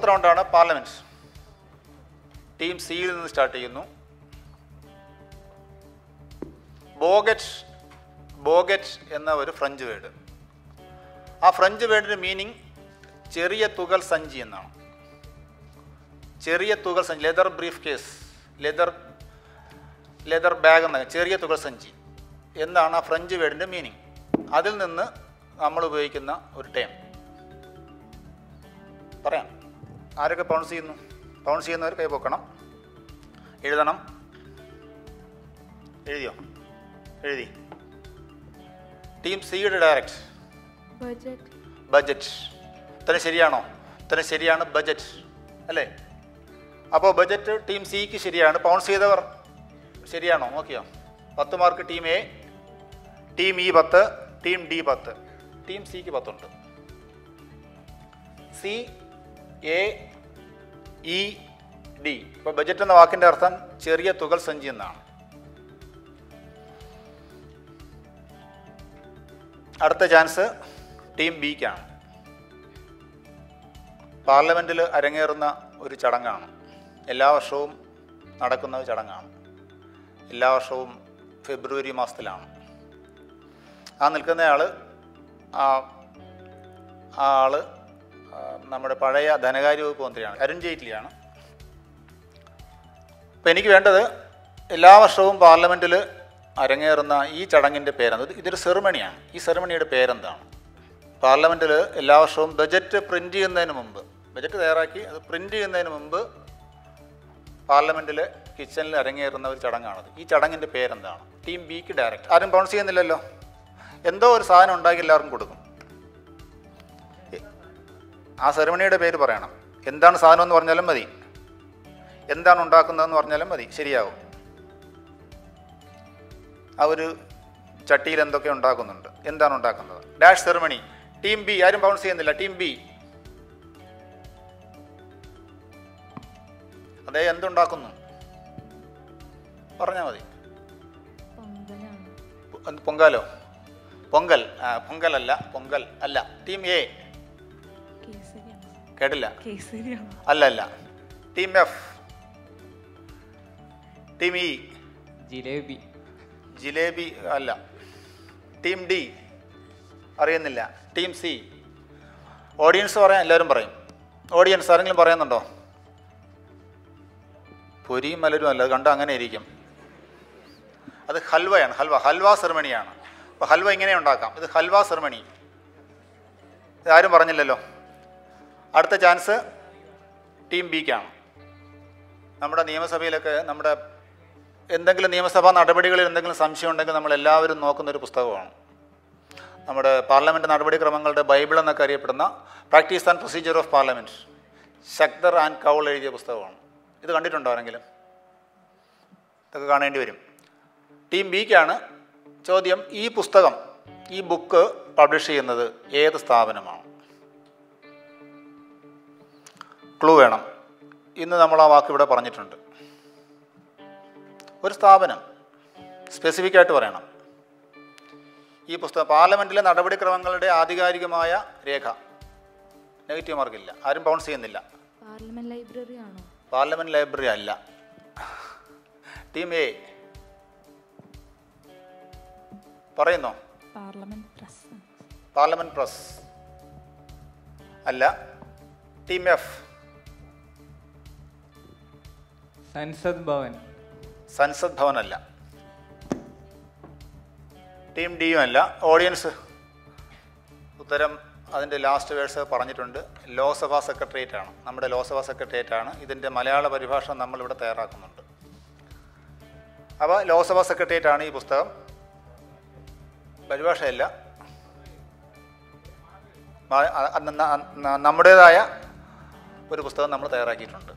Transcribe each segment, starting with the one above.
റൗണ്ടാണ് parliament team സിയിൽ നിന്ന് start ചെയ്യുന്നു ബോഗറ്റ് ബോഗറ്റ് എന്ന ഒരു ഫ്രഞ്ച് വേർഡ് ആ ഫ്രഞ്ച് വേർഡിൻ്റെ മീനിങ് ചെറിയ തുകൽ സഞ്ചി എന്നാണ് ചെറിയ തുകൽ സഞ്ചി leather briefcase leather leather bag എന്ന ചെറിയ തുകൽ സഞ്ചി എന്നാണ് ആ ഫ്രഞ്ച് വേർഡിൻ്റെ മീനിങ് അതിൽ നിന്ന് നമ്മൾ ഉപയോഗിക്കുന്ന ഒരു ടേം പറയാം ആരൊക്കെ പൗൺസ് ചെയ്യുന്നു പൗൺസ് ചെയ്യുന്നവർ കൈ പൊക്കണം എഴുതണം എഴുതിയോ എഴുതി ടീം സിയുടെ ഡയറക്റ്റ് ബജറ്റ് ബജറ്റ് ഇത്രയും ശരിയാണോ ഇത്രയും ശരിയാണ് ബജറ്റ് അല്ലേ അപ്പോൾ ബജറ്റ് ടീം സിക്ക് ശരിയാണ് പൗൺസ് ചെയ്തവർ ശരിയാണോ നോക്കിയോ പത്ത് mark team A team E പത്ത് ടീം ഡി പത്ത് ടീം സിക്ക് പത്തുണ്ട് സി എ ഇ ഡി ഇപ്പോൾ ബജറ്റ് എന്ന വാക്കിൻ്റെ അർത്ഥം ചെറിയ തുകൽ സഞ്ചി എന്നാണ് അടുത്ത ചാൻസ് ടീം ബിക്കാണ് പാർലമെൻറ്റിൽ അരങ്ങേറുന്ന ഒരു ചടങ്ങാണ് എല്ലാ വർഷവും നടക്കുന്ന ഒരു ചടങ്ങാണ് എല്ലാ വർഷവും ഫെബ്രുവരി മാസത്തിലാണ് ആ നിൽക്കുന്നയാൾ ആ ആ ആള് ആ, നമ്മുടെ പഴയ ധനകാര്യ വകുപ്പ് മന്ത്രിയാണ് അരുൺ ജെയ്റ്റ്ലിയാണ് അപ്പം എനിക്ക് വേണ്ടത് എല്ലാ വർഷവും പാർലമെൻറ്റിൽ അരങ്ങേറുന്ന ഈ ചടങ്ങിൻ്റെ പേരെന്ത് ഇത് ഇതൊരു സെറിമണിയാണ് ഈ സെറിമണിയുടെ പേരെന്താണ് പാർലമെൻറ്റിൽ എല്ലാ വർഷവും ബജറ്റ് പ്രിൻ്റ് ചെയ്യുന്നതിന് മുമ്പ് ബജറ്റ് തയ്യാറാക്കി അത് പ്രിൻ്റ് ചെയ്യുന്നതിന് മുമ്പ് പാർലമെൻറ്റിൽ കിച്ചണിൽ അരങ്ങേറുന്ന ഒരു ചടങ്ങാണത് ഈ ചടങ്ങിൻ്റെ പേരെന്താണ് ടീം ബിക്ക് ഡയറക്റ്റ് ആരും ബൗൺസ് ചെയ്യുന്നില്ലല്ലോ എന്തോ ഒരു സാധനം ഉണ്ടാക്കി എല്ലാവർക്കും കൊടുക്കും ആ സെറിമണിയുടെ പേര് പറയണം എന്താണ് സാധനം എന്ന് പറഞ്ഞാലും മതി എന്താണ് ഉണ്ടാക്കുന്നതെന്ന് പറഞ്ഞാലും മതി ശരിയാവും ആ ഒരു ചട്ടിയിൽ എന്തൊക്കെ ഉണ്ടാക്കുന്നുണ്ട് എന്താണ് ഉണ്ടാക്കുന്നത് ഡാഷ് സെറിമണി ടീം ബി ആരും ബൗൺസ് ചെയ്യുന്നില്ല ടീം ബി അതേ എന്തുണ്ടാക്കുന്നു പറഞ്ഞാൽ മതി പൊങ്കലാണ് പൊ- എന്ത് പൊങ്കാലോ പൊങ്കൽ ആ പൊങ്കലല്ല പൊങ്കൽ അല്ല ടീം എ കേസരിയാണ് കേട്ടില്ല കേസരിയാണ് അല്ല അല്ല team F team E jalebi jalebi അല്ല ടീം ഡി അറിയുന്നില്ല ടീം സി ഓഡിയൻസ് പറയാൻ എല്ലാവരും പറയും ഓഡിയൻസ് ആരെങ്കിലും പറയുന്നുണ്ടോ പൊരിയും മലരും അല്ല അത് കണ്ട അങ്ങനെ ഇരിക്കും അത് ഹൽവയാണ് ഹൽവ ഹൽവ സെറിമണിയാണ് അപ്പോൾ ഹൽവ ഇങ്ങനെ ഉണ്ടാക്കാം ഇത് ഹൽവ സെറിമണി ഇത് ആരും പറഞ്ഞില്ലല്ലോ അടുത്ത ചാൻസ് ടീം ബിക്കാണ് നമ്മുടെ നിയമസഭയിലൊക്കെ നമ്മുടെ എന്തെങ്കിലും നിയമസഭാ നടപടികളിൽ എന്തെങ്കിലും സംശയം ഉണ്ടെങ്കിൽ നമ്മൾ എല്ലാവരും നോക്കുന്ന ഒരു പുസ്തകമാണ് നമ്മുടെ പാർലമെൻറ്റ് നടപടിക്രമങ്ങളുടെ ബൈബിൾ എന്നൊക്കെ അറിയപ്പെടുന്ന practice and procedure of parliament Shakdher and Kaul എഴുതിയ പുസ്തകമാണ് ഇത് കണ്ടിട്ടുണ്ടോ ആരെങ്കിലും ഇതൊക്കെ കാണേണ്ടി വരും ടീം ബിക്കാണ് ചോദ്യം ഈ പുസ്തകം ഈ ബുക്ക് പബ്ലിഷ് ചെയ്യുന്നത് ഏത് സ്ഥാപനമാണ് ക്ലൂ വേണം ഇന്ന് നമ്മൾ ആ വാക്ക് ഇവിടെ പറഞ്ഞിട്ടുണ്ട് ഒരു സ്ഥാപനം സ്പെസിഫിക് ആയിട്ട് പറയണം ഈ പുസ്തകം പാർലമെൻറ്റിലെ നടപടിക്രമങ്ങളുടെ ആധികാരികമായ രേഖ നെഗറ്റീവ് മാർക്കില്ല ആരും ബൗൺസ് ചെയ്യുന്നില്ല പാർലമെന്റ് ലൈബ്രറി ആണോ പാർലമെൻറ്റ് ലൈബ്രറി അല്ല ടീം എ പറയുന്നോ പാർലമെന്റ് പ്രസ് പാർലമെൻറ്റ് പ്രസ് അല്ല ടീം എഫ് സൻസദ് ഭവൻ സൻസദ് ഭവൻ അല്ല ടീം ഡിയും അല്ല ഓഡിയൻസ് ഉത്തരം അതിൻ്റെ ലാസ്റ്റ് വേഴ്സ് പറഞ്ഞിട്ടുണ്ട് ലോക്സഭാ സെക്രട്ടേറിയറ്റ് ആണ് നമ്മുടെ ലോക്സഭാ സെക്രട്ടേറിയറ്റ് ആണ് ഇതിൻ്റെ മലയാള പരിഭാഷ നമ്മളിവിടെ തയ്യാറാക്കുന്നുണ്ട് അപ്പോൾ ലോക്സഭാ സെക്രട്ടേറിയറ്റ് ആണ് ഈ പുസ്തകം പരിഭാഷയല്ല മ- അ- അ- ന- ന- നമ്മുടേതായ ഒരു പുസ്തകം നമ്മൾ തയ്യാറാക്കിയിട്ടുണ്ട്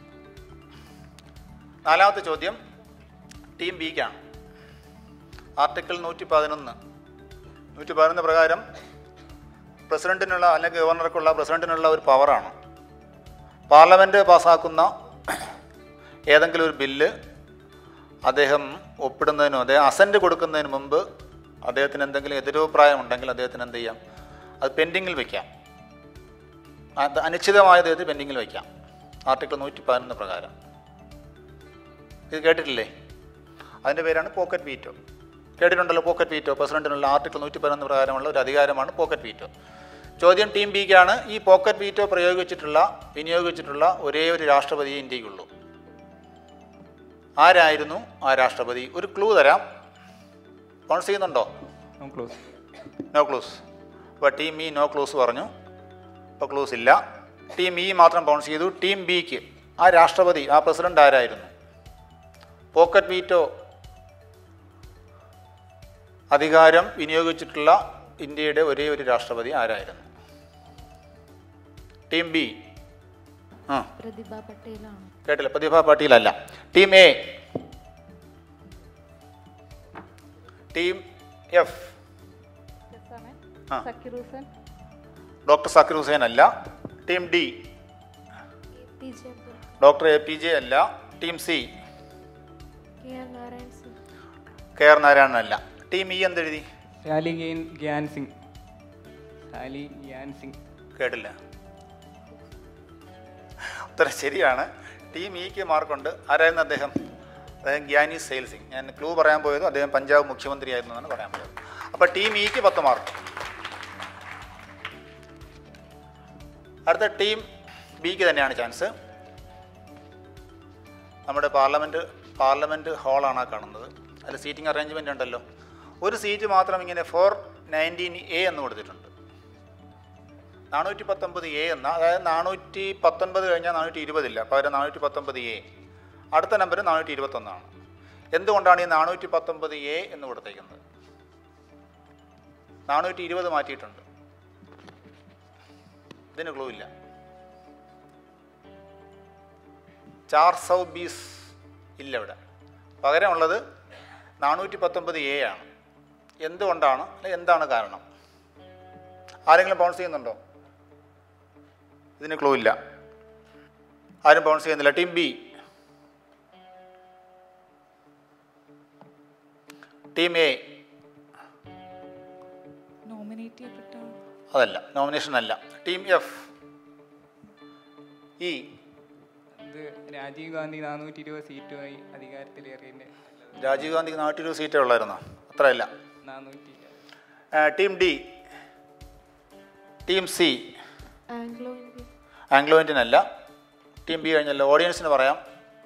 നാലാമത്തെ ചോദ്യം ടീം ബിക്കാണ് ആർട്ടിക്കിൾ നൂറ്റി പതിനൊന്ന് നൂറ്റി പതിനൊന്ന് പ്രകാരം പ്രസിഡന്റിനുള്ള അല്ലെങ്കിൽ ഗവർണർക്കുള്ള പ്രസിഡന്റിനുള്ള ഒരു പവറാണ് പാർലമെൻറ്റ് പാസ്സാക്കുന്ന ഏതെങ്കിലും ഒരു ബില്ല് അദ്ദേഹം ഒപ്പിടുന്നതിനോ അദ്ദേഹം അസൻറ്റ് കൊടുക്കുന്നതിന് മുമ്പ് അദ്ദേഹത്തിന് എന്തെങ്കിലും എതിരഭിപ്രായം ഉണ്ടെങ്കിൽ അദ്ദേഹത്തിന് എന്ത് ചെയ്യാം അത് പെൻഡിങ്ങിൽ വെക്കാം അത് അനിശ്ചിതമായത് ഏത് പെൻഡിങ്ങിൽ വയ്ക്കാം ആർട്ടിക്കിൾ നൂറ്റി പതിനൊന്ന് പ്രകാരം ഇത് കേട്ടിട്ടില്ലേ അതിൻ്റെ പേരാണ് പോക്കറ്റ് വീറ്റോ കേട്ടിട്ടുണ്ടല്ലോ പോക്കറ്റ് വീറ്റോ പ്രസിഡന്റിനുള്ള ആർട്ടിക്കിൾ നൂറ്റി പതിനൊന്ന് പ്രകാരമുള്ള ഒരു അധികാരമാണ് പോക്കറ്റ് വീറ്റോ ചോദ്യം ടീം ബിക്കാണ് ഈ പോക്കറ്റ് വീറ്റോ പ്രയോഗിച്ചിട്ടുള്ള വിനിയോഗിച്ചിട്ടുള്ള ഒരേ ഒരു രാഷ്ട്രപതിയെ ഇന്ത്യക്കുള്ളൂ ആരായിരുന്നു ആ രാഷ്ട്രപതി ഒരു ക്ലൂ തരാം കൗൺസ് ചെയ്യുന്നുണ്ടോ നോ ക്ലോസ് നോ ക്ലൂസ് അപ്പോൾ ടീം ഇ നോ ക്ലൂസ് പറഞ്ഞു ഇപ്പോൾ ക്ലൂസ് ഇല്ല ടീം ഇ മാത്രം ബൗൺസ് ചെയ്തു ടീം ബിക്ക് ആ രാഷ്ട്രപതി ആ പ്രസിഡന്റ് ആരായിരുന്നു പോക്കറ്റ് വീറ്റോ അധികാരം വിനിയോഗിച്ചിട്ടുള്ള ഇന്ത്യയുടെ ഒരേ ഒരു രാഷ്ട്രപതി ആരായിരുന്നു ടീം ബി ആ പ്രതിഭ പട്ടേലാണോ കേട്ടില്ല പ്രതിഭ പാട്ടീലല്ല ടീം എ ടീം എഫ് ആ സക്കീർ ഹുസൈൻ ഡോക്ടർ സക്കീർ ഹുസൈൻ അല്ല team D P J Abdul doctor A P J അല്ല team C K R Narayan Singh K R Narayanan അല്ല ടീം ഇ എന്തെഴുതി സാലി ഗെയിൻ ഗ്യാൻ സിംഗ് സാലി ഗ്യാൻ സിംഗ് കേട്ടില്ല ഉത്തരം ശരിയാണ് ടീം ഇക്ക് മാർക്കുണ്ട് ആരായിരുന്നു അദ്ദേഹം അദ്ദേഹം ഗ്യാനി സെയിൽ സിംഗ് ഞാൻ ക്ലൂ പറയാൻ പോയത് അദ്ദേഹം പഞ്ചാബ് മുഖ്യമന്ത്രിയായിരുന്നു എന്നാണ് പറയാൻ പോയത് അപ്പോൾ ടീം ഇക്ക് പത്ത് മാർക്ക് അടുത്ത ടീം ബിക്ക് തന്നെയാണ് ചാൻസ് നമ്മുടെ പാർലമെൻറ്റ് പാർലമെൻറ്റ് ഹാളാണ് ആ കാണുന്നത് അതിൽ സീറ്റിംഗ് അറേഞ്ച്മെൻ്റ് ഉണ്ടല്ലോ ഒരു സീറ്റ് മാത്രം ഇങ്ങനെ ഫോർ നയൻറ്റീൻ എ എന്ന് കൊടുത്തിട്ടുണ്ട് നാനൂറ്റി പത്തൊമ്പത് എ എന്ന അതായത് നാനൂറ്റി പത്തൊൻപത് കഴിഞ്ഞാൽ നാനൂറ്റി ഇരുപതില്ല പകരം നാനൂറ്റി പത്തൊമ്പത് എ അടുത്ത നമ്പർ നാനൂറ്റി ഇരുപത്തൊന്നാണ് എന്തുകൊണ്ടാണ് ഈ നാനൂറ്റി പത്തൊമ്പത് എ എന്ന് കൊടുത്തേക്കുന്നത് നാനൂറ്റി ഇരുപത് മാറ്റിയിട്ടുണ്ട് ഇതിന് ക്ലൂ ഇല്ല ചാർ സൗ ബീസ് ഇല്ല ഇവിടെ പകരമുള്ളത് നാനൂറ്റി പത്തൊമ്പത് എ ആണ് എന്തുകൊണ്ടാണ് അല്ലെ എന്താണ് കാരണം ആരെങ്കിലും ബൗൺസ് ചെയ്യുന്നുണ്ടോ ഇതിന് ക്ലൂ ഇല്ല ആരും ബൗൺസ് ചെയ്യുന്നില്ല team B team A nominate ചെയ്യപ്പെട്ട അതല്ല നോമിനേഷൻ അല്ല ടീം എഫ് ഇ അത് രാജീവ് ഗാന്ധി നാനൂറ്റി ഇരുപത് സീറ്റുമായി അധികാരത്തിലേറിയതിൻ്റെ രാജീവ് ഗാന്ധിക്ക് നാട്ടിൽ ഒരു സീറ്റേ ഉള്ളായിരുന്നോ അത്രയല്ല നാനൂറ്റി team D team C Anglo Indian Anglo Indian അല്ല ടീം ബി കഴിഞ്ഞല്ലോ ഓഡിയൻസിന് പറയാം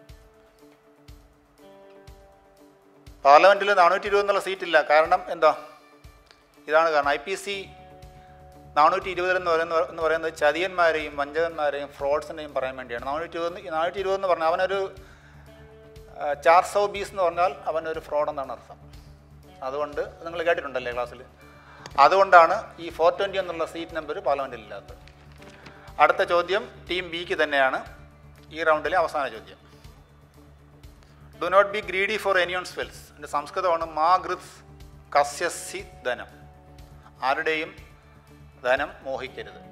പാർലമെൻറ്റിൽ നാനൂറ്റി ഇരുപത് എന്നുള്ള സീറ്റില്ല കാരണം എന്താ ഇതാണ് കാരണം ഐ പി സി നാനൂറ്റി ഇരുപത് എന്ന് പറയുന്ന എന്ന് പറയുന്നത് ചതിയന്മാരെയും വഞ്ചകന്മാരെയും ഫ്രോഡ്സിനെയും പറയാൻ വേണ്ടിയാണ് നാനൂറ്റി ഇരുപത് നാനൂറ്റി ഇരുപത് എന്ന് പറഞ്ഞാൽ അവനൊരു ആ, ചാർ സൗ ബീസ് എന്ന് പറഞ്ഞാൽ അവനൊരു ഫ്രോഡ് എന്നാണ് അർത്ഥം അതുകൊണ്ട് അത് നിങ്ങൾ കേട്ടിട്ടുണ്ടല്ലേ ക്ലാസ്സിൽ അതുകൊണ്ടാണ് ഈ ഫോർ ട്വൻറ്റി എന്നുള്ള സീറ്റ് നമ്പർ പാർലമെൻറ്റിൽ ഇല്ലാത്തത് അടുത്ത ചോദ്യം ടീം ബിക്ക് തന്നെയാണ് ഈ റൗണ്ടിലെ അവസാന ചോദ്യം do not be greedy for anyone's wealth എൻ്റെ സംസ്കൃതമാണ് മാ ഗൃത്സ് കസ്യസി ധനം ആരുടെയും ധനം മോഹിക്കരുത്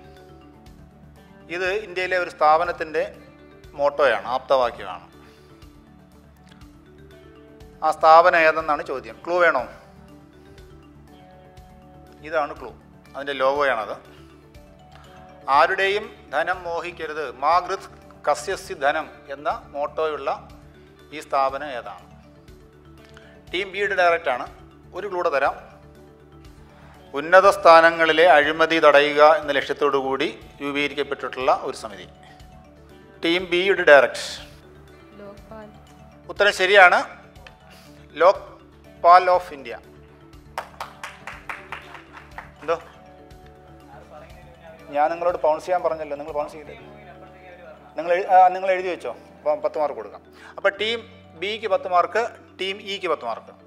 ഇത് ഇന്ത്യയിലെ ഒരു സ്ഥാപനത്തിൻ്റെ മോട്ടോയാണ് ആപ്തവാക്യമാണ് ആ സ്ഥാപനം ഏതെന്നാണ് ചോദ്യം ക്ലൂ വേണോ ഇതാണ് ക്ലൂ അതിൻ്റെ ലോഗോയാണത് ആരുടെയും ധനം മോഹിക്കരുത് മാഗൃത് കസ്യസി ധനം എന്ന മോട്ടോയുള്ള ഈ സ്ഥാപനം ഏതാണ് ടീം ബിയുടെ ഡയറക്റ്റാണ് ഒരു ക്ലൂടെ തരാം ഉന്നത സ്ഥാനങ്ങളിലെ അഴിമതി തടയുക എന്ന ലക്ഷ്യത്തോടു കൂടി രൂപീകരിക്കപ്പെട്ടിട്ടുള്ള ഒരു സമിതി ടീം ബിയുടെ ഡയറക്റ്റ് ലോക്പാൽ ഉത്തരം ശരിയാണ് ലോക് പാൽ ഓഫ് ഇന്ത്യ എന്തോ ഞാൻ നിങ്ങളോട് പൗൺസ് ചെയ്യാൻ പറഞ്ഞല്ലോ നിങ്ങൾ പൗൺസ് ചെയ്തേ നിങ്ങൾ എഴു- ആ, നിങ്ങൾ എഴുതി വെച്ചോ അപ്പം പത്ത് മാർക്ക് കൊടുക്കാം അപ്പോൾ ടീം ബിക്ക് പത്ത് മാർക്ക് ടീം ഇക്ക് പത്ത് മാർക്ക്